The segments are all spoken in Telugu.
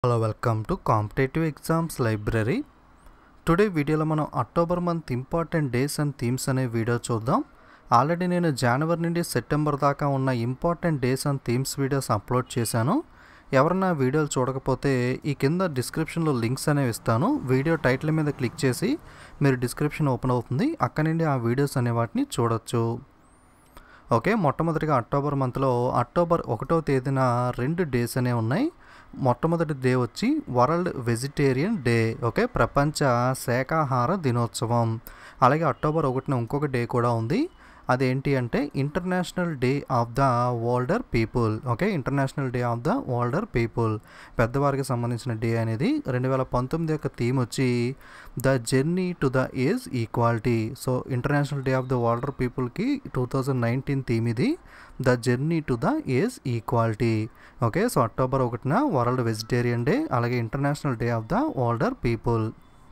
hello welcome to competitive exams library today వీడియోలో మనం October month important days and themes అనే వీడియో చూద్దాం ఆల్రెడీ నేను జనవరి నుండి సెప్టెంబర్ దాకా ఉన్న important days and themes videos upload చేశాను ఎవరన్నా వీడియోలు చూడకపోతే ఈ కింద డిస్క్రిప్షన్లో లింక్స్ అనేవి ఇస్తాను వీడియో టైటిల్ మీద క్లిక్ చేసి మీరు డిస్క్రిప్షన్ ఓపెన్ అవుతుంది అక్కడ నుండి ఆ వీడియోస్ అనే వాటిని చూడొచ్చు ఓకే మొట్టమొదటిగా అక్టోబర్ మంత్లో అక్టోబర్ ఒకటో తేదీన రెండు డేస్ అనేవి ఉన్నాయి మొట్టమొదటి డే వచ్చి వరల్డ్ వెజిటేరియన్ డే ఓకే ప్రపంచ శాకాహార దినోత్సవం అలాగే అక్టోబర్ ఒకటిన ఇంకొక డే కూడా ఉంది అదేంటి అంటే international day of the older people okay international day of the older people పెద్దవారికి సంబంధించిన డే అనేది రెండు వేల పంతొమ్మిది యొక్క థీమ్ వచ్చి the journey to the age equality so international day of the ఓల్డర్ పీపుల్కి టూ థౌజండ్ నైన్టీన్ థీమ్ ఇది the journey to the age equality okay so October ఒకటిన వరల్డ్ వెజిటేరియన్ డే అలాగే international day of the older people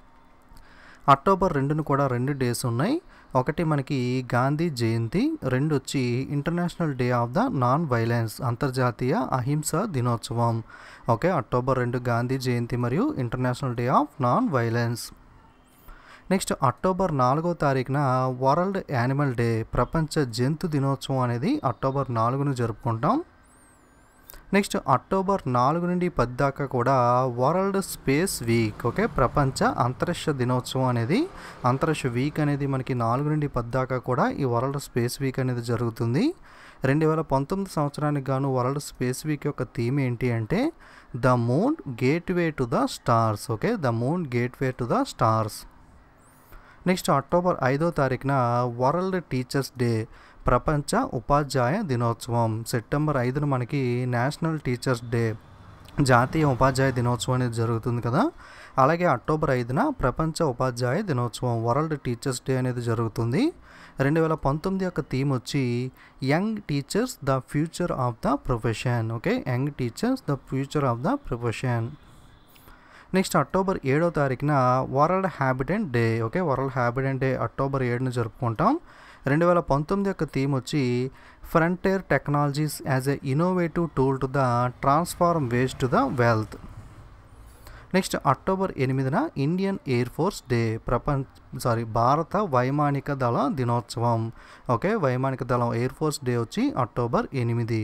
October రెండును కూడా రెండు డేస్ ఉన్నాయి ఒకటి మనకి గాంధీ జయంతి రెండు వచ్చి international day of the non violence అంతర్జాతీయ అహింస దినోత్సవం ఓకే అక్టోబర్ రెండు గాంధీ జయంతి మరియు international day of non violence next October నాలుగో తారీఖున వరల్డ్ యానిమల్ డే ప్రపంచ జంతు దినోత్సవం అనేది అక్టోబర్ నాలుగును జరుపుకుంటాం నెక్స్ట్ అక్టోబర్ నాలుగు నుండి పది దాకా కూడా వరల్డ్ స్పేస్ వీక్ ఓకే ప్రపంచ అంతరిక్ష దినోత్సవం అనేది అంతరిక్ష వీక్ అనేది మనకి నాలుగు నుండి పది దాకా కూడా ఈ వరల్డ్ స్పేస్ వీక్ అనేది జరుగుతుంది రెండు వేల పంతొమ్మిది సంవత్సరానికి గాను వరల్డ్ స్పేస్ వీక్ యొక్క థీమ్ ఏంటి అంటే the moon gateway to the stars okay the moon gateway to the stars next October ఐదో తారీఖున వరల్డ్ టీచర్స్ డే ప్రపంచ ఉపాధ్యాయ దినోత్సవం సెప్టెంబర్ ఐదున మనకి నేషనల్ టీచర్స్ డే జాతీయ ఉపాధ్యాయ దినోత్సవం అనేది జరుగుతుంది కదా అలాగే అక్టోబర్ ఐదున ప్రపంచ ఉపాధ్యాయ దినోత్సవం వరల్డ్ టీచర్స్ డే అనేది జరుగుతుంది రెండు వేల పంతొమ్మిది యొక్క థీమ్ వచ్చి young teachers the future of the profession okay young teachers the future of the profession next October ఏడో తారీఖున world habitat day okay world habitat day October ఏడున జరుపుకుంటాం రెండు వేల పంతొమ్మిది యొక్క థీమ్ వచ్చి frontier technologies as a innovative tool to the transform ways to the wealth next October ఎనిమిదిన ఇండియన్ ఎయిర్ ఫోర్స్ డే ప్రపంచ సారీ భారత వైమానిక దళ దినోత్సవం ఓకే వైమానిక దళం ఎయిర్ ఫోర్స్ డే వచ్చి అక్టోబర్ ఎనిమిది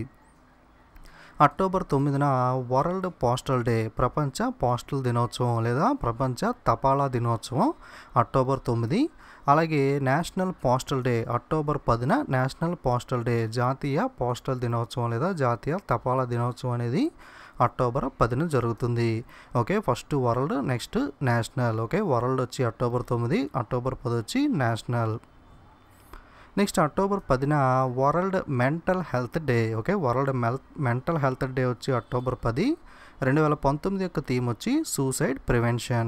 అక్టోబర్ తొమ్మిదిన వరల్డ్ పోస్టల్ డే ప్రపంచ పోస్టల్ దినోత్సవం లేదా ప్రపంచ తపాలా దినోత్సవం అక్టోబర్ తొమ్మిది అలాగే నేషనల్ పోస్టల్ డే అక్టోబర్ పదిన నేషనల్ పోస్టల్ డే జాతీయ పోస్టల్ దినోత్సవం లేదా జాతీయ తపాలా దినోత్సవం అనేది అక్టోబర్ పదిన జరుగుతుంది okay first world next national okay world వచ్చి అక్టోబర్ తొమ్మిది అక్టోబర్ పది వచ్చి నేషనల్ నెక్స్ట్ అక్టోబర్ పదిన world mental health day okay world మెల్ మెంటల్ హెల్త్ డే వచ్చి అక్టోబర్ పది రెండు వేల పంతొమ్మిది యొక్క థీమ్ వచ్చి సూసైడ్ ప్రివెన్షన్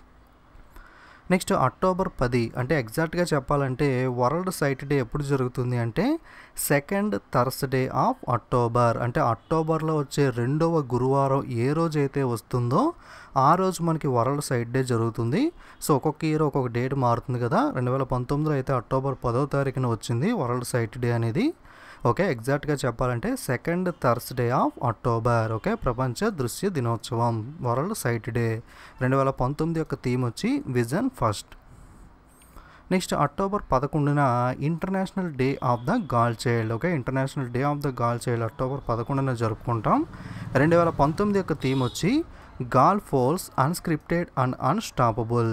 నెక్స్ట్ అక్టోబర్ పది అంటే ఎగ్జాక్ట్గా చెప్పాలంటే వరల్డ్ సైట్ డే ఎప్పుడు జరుగుతుంది అంటే సెకండ్ థర్స్డే ఆఫ్ అక్టోబర్ అంటే అక్టోబర్లో వచ్చే రెండవ గురువారం ఏ రోజు అయితే వస్తుందో ఆ రోజు మనకి వరల్డ్ సైట్ డే జరుగుతుంది సో ఒక్కొక్క ఇయర్ ఒక్కొక్క డేట్ మారుతుంది కదా రెండు వేల పంతొమ్మిదిలో అయితే అక్టోబర్ పదో తారీఖున వచ్చింది వరల్డ్ సైట్ డే అనేది ఓకే ఎగ్జాక్ట్గా చెప్పాలంటే second Thursday of October okay ప్రపంచ దృశ్య దినోత్సవం వరల్డ్ సైట్ డే రెండు వేల పంతొమ్మిది యొక్క థీమ్ వచ్చి విజన్ ఫస్ట్ నెక్స్ట్ అక్టోబర్ పదకొండున international day of the girl child okay international day of the girl child October పదకొండున జరుపుకుంటాం రెండు వేల పంతొమ్మిది యొక్క థీమ్ వచ్చి girl force unscripted and unstoppable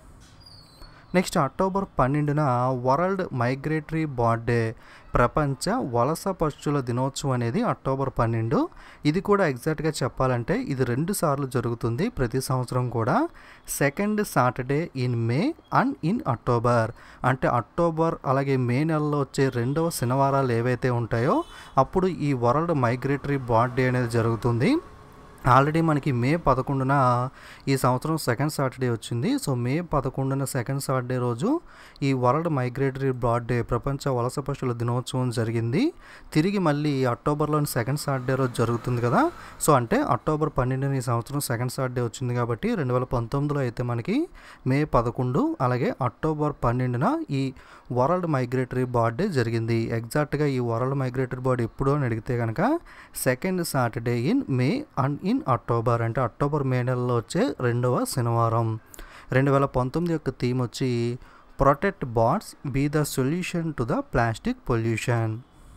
next October పన్నెండున వరల్డ్ మైగ్రేటరీ బర్డ్ డే ప్రపంచ వలస పక్షుల దినోత్సవం అనేది అక్టోబర్ పన్నెండు ఇది కూడా ఎగ్జాక్ట్గా చెప్పాలంటే ఇది రెండు సార్లు జరుగుతుంది ప్రతి సంవత్సరం కూడా second Saturday in May and in October అంటే అక్టోబర్ అలాగే మే నెలలో వచ్చే రెండవ శనివారాలు ఏవైతే ఉంటాయో అప్పుడు ఈ వరల్డ్ మైగ్రేటరీ బర్డ్ డే అనేది జరుగుతుంది ఆల్రెడీ మనకి మే పదకొండున ఈ సంవత్సరం సెకండ్ సాటర్డే వచ్చింది సో మే పదకొండున సెకండ్ సాటర్డే రోజు ఈ వరల్డ్ మైగ్రేటరీ బ్రాడ్ డే ప్రపంచ వలస పశువుల దినోత్సవం జరిగింది తిరిగి మళ్ళీ అక్టోబర్లోని సెకండ్ సాటర్డే రోజు జరుగుతుంది కదా సో అంటే అక్టోబర్ పన్నెండున ఈ సంవత్సరం సెకండ్ సాటర్డే వచ్చింది కాబట్టి రెండు వేల పంతొమ్మిదిలో అయితే మనకి మే పదకొండు అలాగే అక్టోబర్ పన్నెండున ఈ వరల్డ్ మైగ్రేటరీ బర్డ్ డే జరిగింది ఎగ్జాక్ట్గా ఈ వరల్డ్ మైగ్రేటరీ బర్డ్ ఎప్పుడో అని అడిగితే కనుక second Saturday in May and in October అంటే అక్టోబర్ మే నెలలో వచ్చే రెండవ శనివారం రెండు వేల పంతొమ్మిది యొక్క థీమ్ వచ్చి protect bats be the solution to the plastic pollution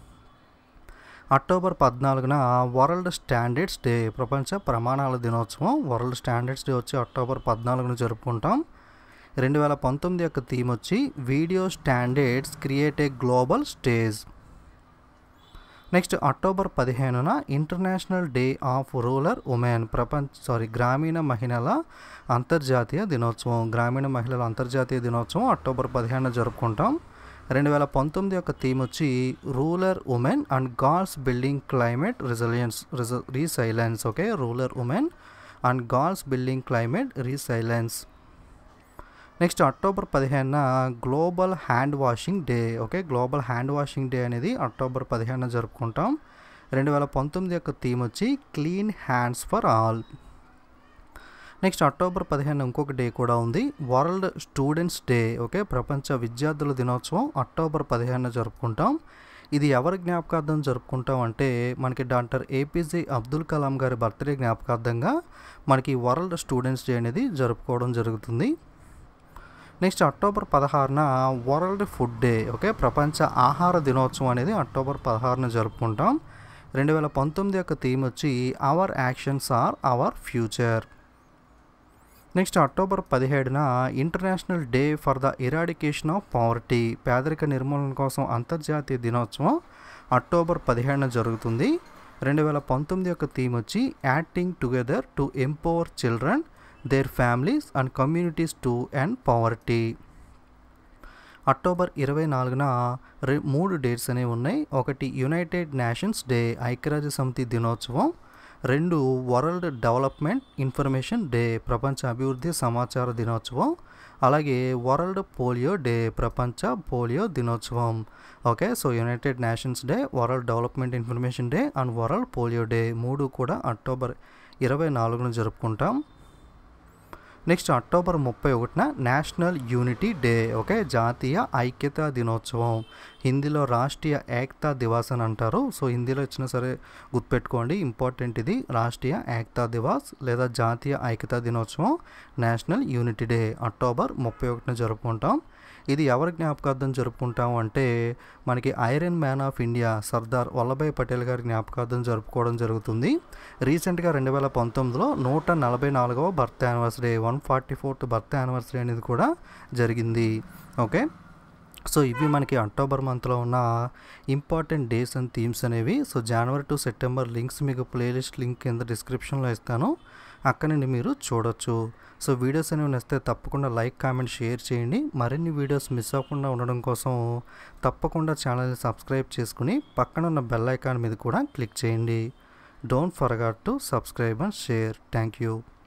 October పద్నాలుగున వరల్డ్ స్టాండర్డ్స్ డే ప్రపంచ ప్రమాణాల దినోత్సవం వరల్డ్ స్టాండర్డ్స్ డే వచ్చి అక్టోబర్ పద్నాలుగున జరుపుకుంటాం రెండు వేల పంతొమ్మిది యొక్క థీమ్ వచ్చి video standards create a global stage next October పదిహేనున international day of rural women ప్రపంచ సారీ గ్రామీణ మహిళల అంతర్జాతీయ దినోత్సవం గ్రామీణ మహిళల అంతర్జాతీయ దినోత్సవం అక్టోబర్ పదిహేనున జరుపుకుంటాం రెండు వేల పంతొమ్మిది యొక్క థీమ్ వచ్చి rural women and girls building climate resilience resilience okay rural women and girls building climate resilience next October పదిహేనున global hand washing day okay global hand washing day అనేది అక్టోబర్ పదిహేనున జరుపుకుంటాం రెండు వేల పంతొమ్మిది యొక్క థీమ్ వచ్చి clean hands for all next October పదిహేను ఇంకొక డే కూడా ఉంది వరల్డ్ స్టూడెంట్స్ డే ఓకే ప్రపంచ విద్యార్థుల దినోత్సవం అక్టోబర్ పదిహేనున జరుపుకుంటాం ఇది ఎవరి జ్ఞాపకార్థం జరుపుకుంటాం అంటే మనకి డాక్టర్ ఏపీజే అబ్దుల్ కలాం గారి బర్త్డే జ్ఞాపకార్థంగా మనకి వరల్డ్ స్టూడెంట్స్ డే అనేది జరుపుకోవడం జరుగుతుంది నెక్స్ట్ అక్టోబర్ పదహారున వరల్డ్ ఫుడ్ డే ఓకే ప్రపంచ ఆహార దినోత్సవం అనేది అక్టోబర్ పదహారున జరుపుకుంటాం రెండు వేల పంతొమ్మిది యొక్క థీమ్ వచ్చి our actions are our future next October పదిహేడున international day for the eradication of poverty పేదరిక నిర్మూలన కోసం అంతర్జాతీయ దినోత్సవం అక్టోబర్ పదిహేడున జరుగుతుంది రెండు వేల పంతొమ్మిది యొక్క థీమ్ వచ్చి acting together to empower children their families and communities to end poverty October ఇరవై నాలుగున రె మూడు డేట్స్ అనేవి ఉన్నాయి ఒకటి యునైటెడ్ నేషన్స్ డే ఐక్యరాజ్య సమితి దినోత్సవం రెండు వరల్డ్ డెవలప్మెంట్ ఇన్ఫర్మేషన్ డే ప్రపంచ అభివృద్ధి సమాచార దినోత్సవం అలాగే వరల్డ్ పోలియో డే ప్రపంచ పోలియో దినోత్సవం okay so United Nations day world development information day and world polio day మూడు కూడా అక్టోబర్ ఇరవై నాలుగున జరుపుకుంటాం నెక్స్ట్ అక్టోబర్ ముప్పై ఒకటిన నేషనల్ యూనిటీ డే ఓకే జాతీయ ఐక్యతా దినోత్సవం హిందీలో రాష్ట్రీయ ఏక్తా దివాస్ అని అంటారు సో హిందీలో ఇచ్చినా సరే గుర్తుపెట్టుకోండి ఇంపార్టెంట్ ఇది రాష్ట్రీయ ఏక్తా దివాస్ లేదా జాతీయ ఐక్యతా దినోత్సవం నేషనల్ యూనిటీ డే అక్టోబర్ ముప్పై ఒకటిన జరుపుకుంటాం ఇది ఎవరి జ్ఞాపకార్థం జరుపుకుంటాం అంటే మనకి iron man of India Sardar Vallabhbhai Patel గారి జ్ఞాపకార్థం జరుపుకోవడం జరుగుతుంది రీసెంట్గా రెండు వేల పంతొమ్మిదిలో నూట నలభై నాలుగవ birth anniversary one forty fourth birth anniversary అనేది కూడా జరిగింది ఓకే సో ఇవి మనకి అక్టోబర్ మంత్లో ఉన్న ఇంపార్టెంట్ డేస్ అండ్ థీమ్స్ అనేవి so January to September links మీకు ప్లేలిస్ట్ లింక్ కింద డిస్క్రిప్షన్లో ఇస్తాను అక్కడ నుండి మీరు చూడొచ్చు సో వీడియోస్ అనేవి నచ్చితే తప్పకుండా లైక్ కామెంట్ షేర్ చేయండి మరిన్ని వీడియోస్ మిస్ అవ్వకుండా ఉండడం కోసం తప్పకుండా ఛానల్ని సబ్స్క్రైబ్ చేసుకుని పక్కన ఉన్న బెల్ ఐకాన్ మీద కూడా క్లిక్ చేయండి don't forget to subscribe and share thank you